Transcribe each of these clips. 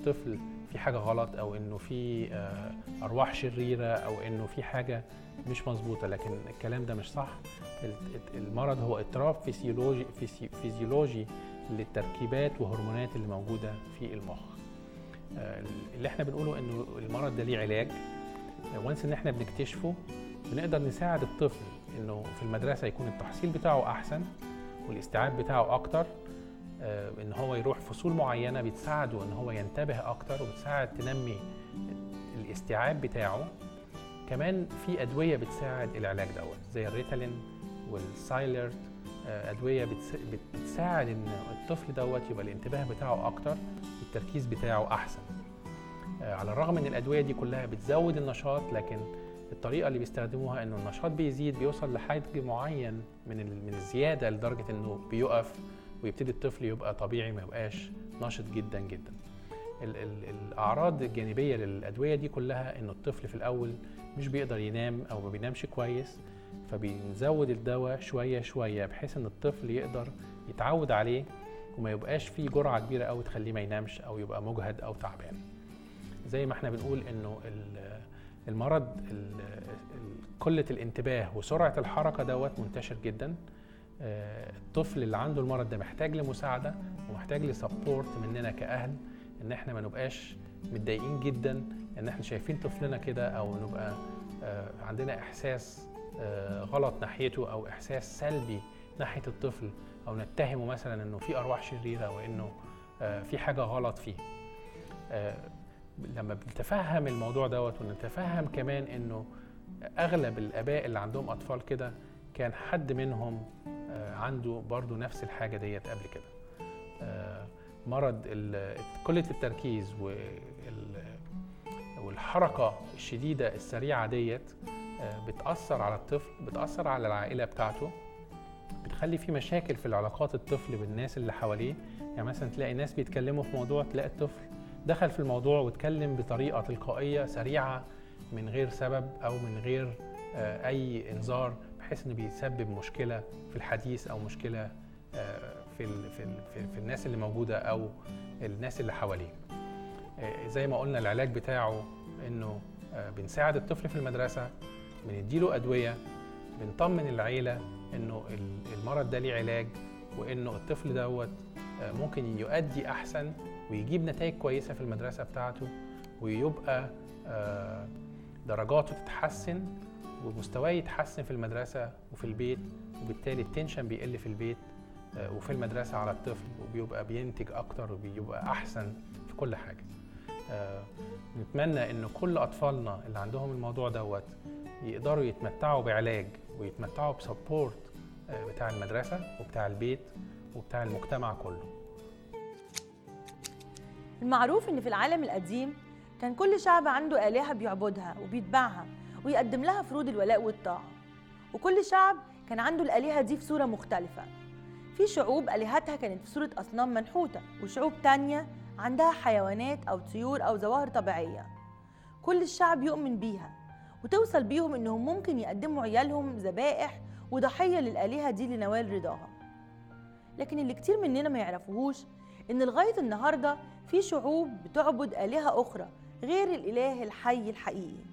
الطفل في حاجه غلط او انه في آه، ارواح شريره او انه في حاجه مش مظبوطه لكن الكلام ده مش صح ال- المرض هو اضطراب فيسيولوجي فيسي- فيزيولوجي للتركيبات وهرمونات اللي موجوده في المخ آه، اللي احنا بنقوله انه المرض ده ليه علاج وانس ان احنا بنكتشفه بنقدر نساعد الطفل انه في المدرسه يكون التحصيل بتاعه احسن والاستيعاب بتاعه اكتر آه، ان هو يروح فصول معينه بتساعده ان هو ينتبه اكتر وبتساعد تنمي الاستيعاب بتاعه كمان في ادويه بتساعد العلاج دوت زي الريتالين والسايلرت آه، ادويه بتس- بت- بتساعد ان الطفل دوت يبقى الانتباه بتاعه اكتر والتركيز بتاعه احسن آه، على الرغم ان الادويه دي كلها بتزود النشاط لكن الطريقه اللي بيستخدموها انه النشاط بيزيد بيوصل لحد معين من ال- من الزياده لدرجه انه بيقف ويبتدي الطفل يبقى طبيعي ما يبقاش نشط جدا جدا ال ال الاعراض الجانبيه للادويه دي كلها انه الطفل في الاول مش بيقدر ينام او ما بينامش كويس فبنزود الدواء شويه شويه بحيث ان الطفل يقدر يتعود عليه وما يبقاش فيه جرعه كبيره قوي تخليه ما ينامش او يبقى مجهد او تعبان زي ما احنا بنقول انه ال- المرض ال- ال- قله الانتباه وسرعه الحركه دوت منتشر جدا آه، الطفل اللي عنده المرض ده محتاج لمساعده ومحتاج لسبورت مننا كاهل ان احنا ما نبقاش متضايقين جدا ان احنا شايفين طفلنا كده او نبقى آه، عندنا احساس آه، غلط ناحيته او احساس سلبي ناحيه الطفل او نتهمه مثلا انه في ارواح شريره وانه آه، في حاجه غلط فيه آه، لما بنتفهم الموضوع دوت ونتفهم كمان انه اغلب الاباء اللي عندهم اطفال كده كان حد منهم آه، عنده برضو نفس الحاجه ديت قبل كده آه، مرض ال- قله التركيز وال- والحركه الشديده السريعه ديت آه، بتاثر على الطفل بتاثر على العائله بتاعته بتخلي في مشاكل في العلاقات الطفل بالناس اللي حواليه يعني مثلا تلاقي ناس بيتكلموا في موضوع تلاقي الطفل دخل في الموضوع واتكلم بطريقه تلقائيه سريعه من غير سبب او من غير آه، اي انذار بحيث انه بيسبب مشكله في الحديث او مشكله آه، في ال في ال في, في الناس اللي موجوده او الناس اللي حواليه آه، زي ما قلنا العلاج بتاعه انه آه، بنساعد الطفل في المدرسه بنديله ادويه بنطمن العيله انه ال- المرض ده ليه علاج وانه الطفل دوت آه، ممكن يؤدي احسن ويجيب نتائج كويسه في المدرسه بتاعته ويبقى آه، درجاته تتحسن ومستواه يتحسن في المدرسه وفي البيت وبالتالي التنشن بيقل في البيت آه، وفي المدرسه على الطفل وبيبقى بينتج اكتر وبيبقى احسن في كل حاجه آه، نتمنى ان كل اطفالنا اللي عندهم الموضوع دوت يقدروا يتمتعوا بعلاج ويتمتعوا بسبورت آه، بتاع المدرسه وبتاع البيت وبتاع المجتمع كله المعروف إن في العالم القديم كان كل شعب عنده آلهة بيعبدها وبيتبعها ويقدم لها فروض الولاء والطاعة وكل شعب كان عنده الآلهة دي في صورة مختلفة في شعوب آلهتها كانت في صورة أصنام منحوتة وشعوب تانية عندها حيوانات أو طيور أو ظواهر طبيعية كل الشعب يؤمن بيها وتوصل بيهم إنهم ممكن يقدموا عيالهم ذبائح وضحية للآلهة دي لنوال رضاها لكن اللي كتير مننا ما يعرفوهوش إن لغاية النهاردة في شعوب بتعبد آلهة أخرى غير الإله الحي الحقيقي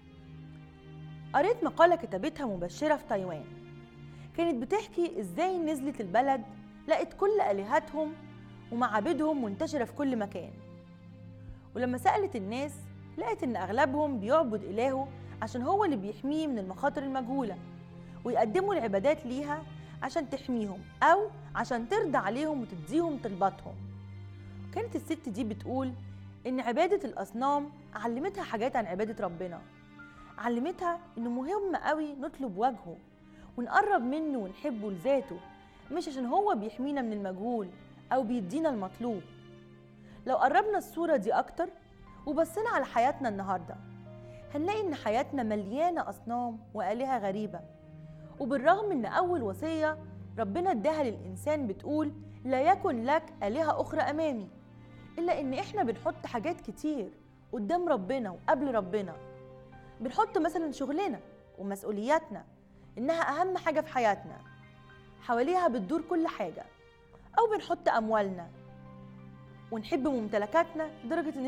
قريت مقالة كتبتها مبشرة في تايوان كانت بتحكي إزاي نزلت البلد لقت كل آلهتهم ومعابدهم منتشرة في كل مكان ولما سألت الناس لقت إن أغلبهم بيعبد إلهه عشان هو اللي بيحميه من المخاطر المجهولة ويقدموا العبادات ليها عشان تحميهم أو عشان ترضى عليهم وتديهم طلباتهم كانت الست دي بتقول إن عبادة الأصنام علمتها حاجات عن عبادة ربنا علمتها إنه مهم قوي نطلب وجهه ونقرب منه ونحبه لذاته مش عشان هو بيحمينا من المجهول أو بيدينا المطلوب لو قربنا الصورة دي أكتر وبصينا على حياتنا النهاردة هنلاقي إن حياتنا مليانة أصنام وآلهة غريبة وبالرغم إن أول وصية ربنا اداها للإنسان بتقول لا يكن لك آلهة أخرى أمامي إلا إن إحنا بنحط حاجات كتير قدام ربنا وقبل ربنا بنحط مثلا شغلنا ومسؤولياتنا إنها أهم حاجة في حياتنا حواليها بتدور كل حاجة أو بنحط أموالنا ونحب ممتلكاتنا لدرجة إن